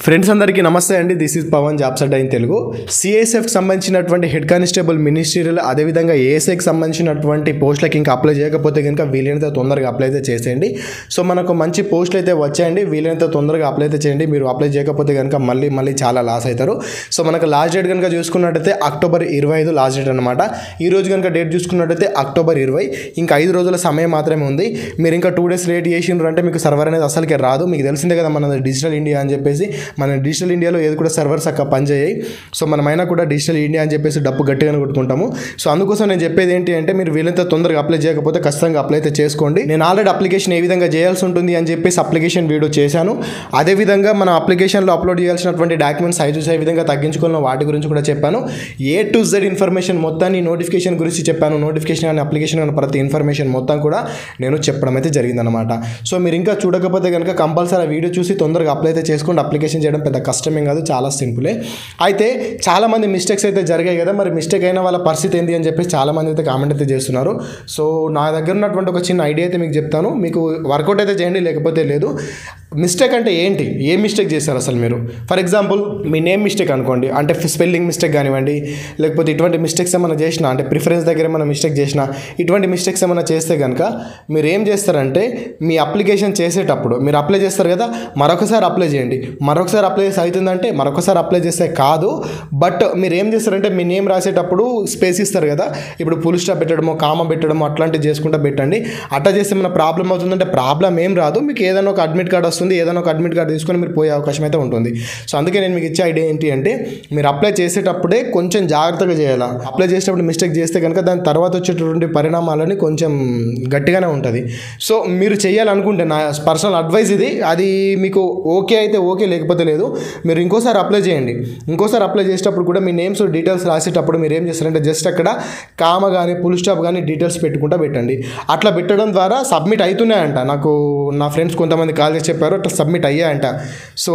friends అందరికీ నమస్తే అండి this is Pavan jobs Adda in Telugu సిఎస్ఎఫ్కి సంబంధించినటువంటి హెడ్ కానిస్టేబుల్ మినిస్ట్రియల్ అదేవిధంగా ఏఎస్ఐకి సంబంధించినటువంటి పోస్టులకి ఇంకా అప్లై చేయకపోతే కనుక వీలైనంత తొందరగా అప్లై అయితే చేసేయండి సో మనకు మంచి పోస్టులు అయితే వచ్చాయండి వీలైనంత తొందరగా అప్లై అయితే చేయండి మీరు అప్లై చేయకపోతే కనుక మళ్ళీ మళ్ళీ చాలా లాస్ అవుతారు సో మనకు లాస్ట్ డేట్ కనుక చూసుకున్నట్టయితే అక్టోబర్ ఇరవై ఐదు లాస్ట్ డేట్ అనమాట ఈ రోజు కనుక డేట్ చూసుకున్నట్టయితే అక్టోబర్ ఇరవై ఇంకా ఐదు రోజుల సమయం మాత్రమే ఉంది మీరు ఇంకా టూ డేస్ లేట్ చేసిండ్రు అంటే మీకు సర్వర్ అనేది అసలుకే రాదు మీకు తెలిసిందే కదా మన డిజిటల్ ఇండియా అని చెప్పేసి మన డిజిటల్ ఇండియాలో ఏది కూడా సర్వర్స్ అక్క పనిచేయాయి సో మనమైనా కూడా డిజిటల్ ఇండియా అని చెప్పేసి డబ్బు గట్టిగానే కొట్టుకుంటాము సో అందుకోసం నేను చెప్పేది ఏంటి అంటే మీరు వీలైతే తొందరగా అప్లై చేయకపోతే ఖచ్చితంగా అప్లై అయితే చేసుకోండి నేను ఆల్రెడీ అప్లికేషన్ ఏ విధంగా చేయాల్సి ఉంటుంది అని చెప్పేసి అప్లికేషన్ వీడియో చేశాను అదేవిధంగా మన అప్లికేషన్లో అప్లోడ్ చేయాల్సినటువంటి డాక్యుమెంట్స్ సైజెస్ ఏ విధంగా తగ్గించుకోవాలో వాటి గురించి కూడా చెప్పాను ఏ టు జెడ్ ఇన్ఫర్మేషన్ మొత్తాన్ని నోటిఫికేషన్ గురించి చెప్పాను నోటిఫికేషన్ కానీ అప్లికేషన్ కానీ ప్రతి ఇన్ఫర్మేషన్ మొత్తం కూడా నేను చెప్పడం అయితే జరిగిందనమాట సో మీరు ఇంకా చూడకపోతే కనుక కంపల్సరీ ఆ వీడియో చూసి తొందరగా అప్లై అయితే చేసుకోండి అప్లికేషన్ చేయడం పెద్ద కష్టమేం కాదు చాలా సింపులే అయితే చాలామంది మిస్టేక్స్ అయితే జరిగాయి కదా మరి మిస్టేక్ అయిన వాళ్ళ పరిస్థితి ఏంటి అని చెప్పేసి చాలామంది అయితే కామెంట్ అయితే చేస్తున్నారు సో నా దగ్గర ఉన్నటువంటి ఒక చిన్న ఐడియా అయితే మీకు చెప్తాను మీకు వర్కౌట్ అయితే చేయండి లేకపోతే లేదు మిస్టేక్ అంటే ఏంటి ఏ మిస్టేక్ చేశారు అసలు మీరు ఫర్ ఎగ్జాంపుల్ మీ నేమ్ మిస్టేక్ అనుకోండి అంటే స్పెల్లింగ్ మిస్టేక్ కానివ్వండి లేకపోతే ఇటువంటి మిస్టేక్స్ ఏమైనా చేసినా అంటే ప్రిఫరెన్స్ దగ్గర ఏమైనా మిస్టేక్ చేసినా ఇటువంటి మిస్టేక్స్ ఏమైనా చేస్తే కనుక మీరు ఏం చేస్తారంటే మీ అప్లికేషన్ చేసేటప్పుడు మీరు అప్లై చేస్తారు కదా మరొకసారి అప్లై చేయండి మరొకసారి అప్లై చేసి అవుతుందంటే మరొకసారి అప్లై చేస్తే కాదు బట్ మీరు ఏం చేస్తారంటే మీ నేమ్ రాసేటప్పుడు స్పేస్ ఇస్తారు కదా ఇప్పుడు పుల్ స్టాప్ పెట్టడమో కామ పెట్టడమో అట్లాంటివి చేసుకుంటా పెట్టండి అట్లా చేస్తే ఏమైనా ప్రాబ్లం అవుతుందంటే ప్రాబ్లం ఏం రాదు మీకు ఏదైనా ఒక అడ్మిట్ కార్డ్ వస్తుంది ఏదైనా ఒక అడ్మిట్ కార్డ్ తీసుకొని మీరు పోయే అవకాశం అయితే ఉంటుంది సో అందుకే నేను మీకు ఇచ్చే ఐడియా ఏంటి అంటే మీరు అప్లై చేసేటప్పుడే కొంచెం జాగ్రత్తగా చేయాలి అప్లై చేసేటప్పుడు మిస్టేక్ చేస్తే కనుక దాని తర్వాత వచ్చేటటువంటి పరిణామాలని కొంచెం గట్టిగానే ఉంటుంది సో మీరు చేయాలనుకుంటే నా పర్సనల్ అడ్వైస్ ఇది అది మీకు ఓకే అయితే ఓకే లేకపోతే లేదు మీరు ఇంకోసారి అప్లై చేయండి ఇంకోసారి అప్లై చేసేటప్పుడు కూడా మీ నేమ్స్ డీటెయిల్స్ రాసేటప్పుడు మీరు ఏం చేస్తారంటే జస్ట్ అక్కడ కామ కానీ పుల్ స్టాప్ కానీ డీటెయిల్స్ పెట్టుకుంటా పెట్టండి అట్లా పెట్టడం ద్వారా సబ్మిట్ అవుతున్నాయంట నాకు నా ఫ్రెండ్స్ కొంతమంది కాల్ చేసి చెప్పారు అట్లా సబ్మిట్ అయ్యాయంట సో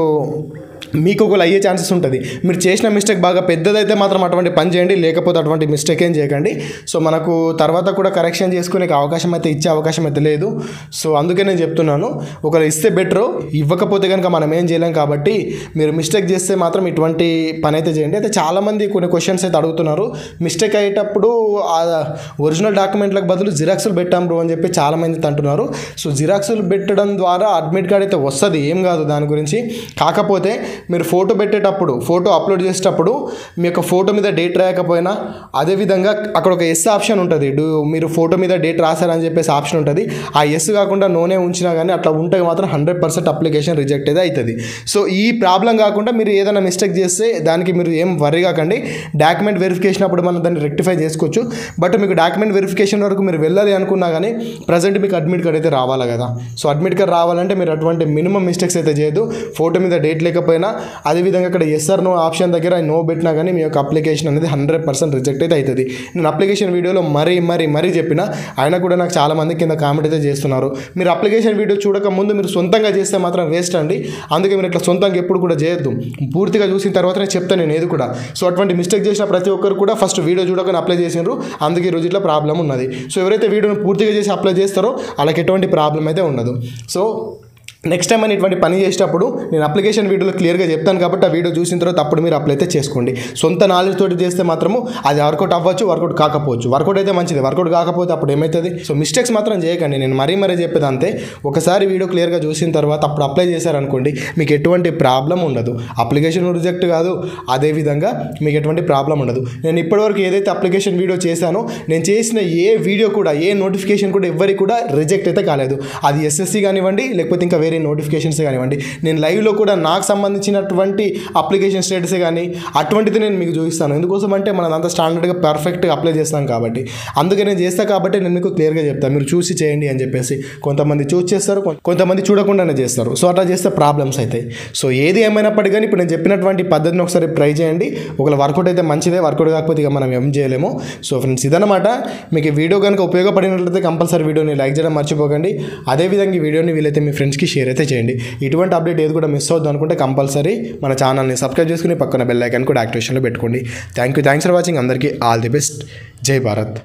మీకు ఒకవేళ అయ్యే ఛాన్సెస్ ఉంటుంది మీరు చేసిన మిస్టేక్ బాగా పెద్దదైతే మాత్రం అటువంటి పని చేయండి లేకపోతే అటువంటి మిస్టేక్ ఏం చేయకండి సో మనకు తర్వాత కూడా కరెక్షన్ చేసుకునే అవకాశం అయితే ఇచ్చే అవకాశం అయితే లేదు సో అందుకే నేను చెప్తున్నాను ఒకవేళ ఇస్తే బెటరు ఇవ్వకపోతే కనుక మనం ఏం చేయలేం కాబట్టి మీరు మిస్టేక్ చేస్తే మాత్రం ఇటువంటి పని అయితే చేయండి అయితే చాలామంది కొన్ని క్వశ్చన్స్ అయితే అడుగుతున్నారు మిస్టేక్ అయ్యేటప్పుడు ఆ ఒరిజినల్ డాక్యుమెంట్లకు బదులు జిరాక్స్లు పెట్టాం బ్రో అని చెప్పి చాలామంది అయితే అంటున్నారు సో జిరాక్స్లు పెట్టడం ద్వారా అడ్మిట్ కార్డ్ అయితే వస్తుంది ఏం కాదు దాని గురించి కాకపోతే మీరు ఫోటో పెట్టేటప్పుడు ఫోటో అప్లోడ్ చేసేటప్పుడు మీ యొక్క ఫోటో మీద డేట్ రాయకపోయినా అదేవిధంగా అక్కడ ఒక ఎస్ ఆప్షన్ ఉంటుంది డూ మీరు ఫోటో మీద డేట్ రాశారని చెప్పేసి ఆప్షన్ ఉంటుంది ఆ ఎస్ కాకుండా నోనే ఉంచినా కానీ అట్లా ఉంటే మాత్రం హండ్రెడ్ పర్సెంట్ అప్లికేషన్ రిజెక్ట్ అయితే అవుతుంది సో ఈ ప్రాబ్లం కాకుండా మీరు ఏదైనా మిస్టేక్ చేస్తే దానికి మీరు ఏం వరి కాకండి డాక్యుమెంట్ వెరిఫికేషన్ అప్పుడు మనం దాన్ని రెక్టిఫై చేసుకోవచ్చు బట్ మీకు డాక్యుమెంట్ వెరిఫికేషన్ వరకు మీరు వెళ్ళాలి అనుకున్నా కానీ ప్రజెంట్ మీకు అడ్మిట్ కార్డ్ అయితే రావాలి కదా సో అడ్మిట్ కార్డ్ రావాలంటే మీరు అటువంటి మినిమం మిస్టేక్స్ అయితే చేయదు ఫోటో మీద డేట్ లేకపోయినా అదేవిధంగా ఇక్కడ ఎస్ఆర్ నో ఆప్షన్ దగ్గర నో పెట్టినా కానీ మీ యొక్క అప్లికేషన్ అనేది హండ్రెడ్ పర్సెంట్ రిజెక్ట్ అయితే అవుతుంది నేను అప్లికేషన్ వీడియోలో మరీ మరీ మరీ చెప్పిన ఆయన కూడా నాకు చాలా మంది కింద కామెంట్ అయితే చేస్తున్నారు మీరు అప్లికేషన్ వీడియో చూడక ముందు మీరు సొంతంగా చేస్తే మాత్రం వేస్ట్ అండి అందుకే మీరు ఇట్లా సొంతంగా ఎప్పుడు కూడా చేయొద్దు పూర్తిగా చూసిన తర్వాతనే చెప్తాను నేను ఏది కూడా సో అటువంటి మిస్టేక్ చేసిన ప్రతి ఒక్కరు కూడా ఫస్ట్ వీడియో చూడగానే అప్లై చేసినారు అందుకే ఈ రోజు ఇట్లా ప్రాబ్లం ఉన్నది సో ఎవరైతే వీడియోని పూర్తిగా చేసి అప్లై చేస్తారో వాళ్ళకి ఎటువంటి ప్రాబ్లం అయితే ఉండదు సో నెక్స్ట్ టైం అని ఇటువంటి పని చేసేటప్పుడు నేను అప్లికేషన్ వీడియోలో క్లియర్గా చెప్తాను కాబట్టి ఆ వీడియో చూసిన తర్వాత అప్పుడు మీరు అప్లై అయితే చేసుకోండి సొంత నాలెడ్జ్ తోటి చేస్తే మాత్రము అది వర్కౌట్ అవ్వచ్చు వర్కౌట్ కాకపోవచ్చు వర్కౌట్ అయితే మంచిది వర్కౌట్ కాకపోతే అప్పుడు ఏమవుతుంది సో మిస్టేక్స్ మాత్రం చేయకండి నేను మరీ మరీ చెప్పేది అంతే ఒకసారి వీడియో క్లియర్గా చూసిన తర్వాత అప్పుడు అప్లై చేశారనుకోండి మీకు ఎటువంటి ప్రాబ్లం ఉండదు అప్లికేషన్ రిజెక్ట్ కాదు అదేవిధంగా మీకు ఎటువంటి ప్రాబ్లం ఉండదు నేను ఇప్పటివరకు ఏదైతే అప్లికేషన్ వీడియో చేశానో నేను చేసిన ఏ వీడియో కూడా ఏ నోటిఫికేషన్ కూడా ఎవరికి కూడా రిజెక్ట్ అయితే కాలేదు అది ఎస్ఎస్సి కానివ్వండి లేకపోతే ఇంకా వేరే నోటిఫికేషన్స్ కానివ్వండి నేను లైవ్లో కూడా నాకు సంబంధించినటువంటి అప్లికేషన్ స్టేటసే కానీ అటువంటిది నేను మీకు చూపిస్తాను ఎందుకోసం అంటే మనం అంత స్టాండర్డ్గా పర్ఫెక్ట్గా అప్లై చేస్తాం కాబట్టి అందుకే నేను చేస్తాను కాబట్టి నేను మీకు క్లియర్గా చెప్తాను మీరు చూసి చేయండి అని చెప్పేసి కొంతమంది చూసి చేస్తారు కొ- కొంతమంది చూడకుండానే చేస్తారు సో అట్లా చేస్తే ప్రాబ్లమ్స్ అవుతాయి సో ఏది ఏమైనప్పటికీ కానీ ఇప్పుడు నేను చెప్పినటువంటి పద్ధతిని ఒకసారి ట్రై చేయండి ఒకవేళ వర్కౌట్ అయితే మంచిదే వర్కౌట్ కాకపోతే ఇక మనం ఏం చేయలేము సో ఫ్రెండ్స్ ఇదనమాట మీకు ఈ వీడియో కనుక ఉపయోగపడినట్లయితే కంపల్సరీ వీడియోని లైక్ చేయడం మర్చిపోకండి అదేవిధంగా ఈ వీడియోని వీలైతే మీ ఫ్రెండ్స్కి షేర్ అయితే చేయండి ఇటువంటి అప్డేట్ ఏది కూడా మిస్ అవుద్దు అనుకుంటే కంపల్సరీ మన ఛానల్ని సబ్స్క్రైబ్ చేసుకుని పక్కన బెల్ ఐకాన్ కూడా యాక్టివేషన్లో పెట్టుకోండి thank you thanks for watching అందరికీ ఆల్ ది బెస్ట్ జై భారత్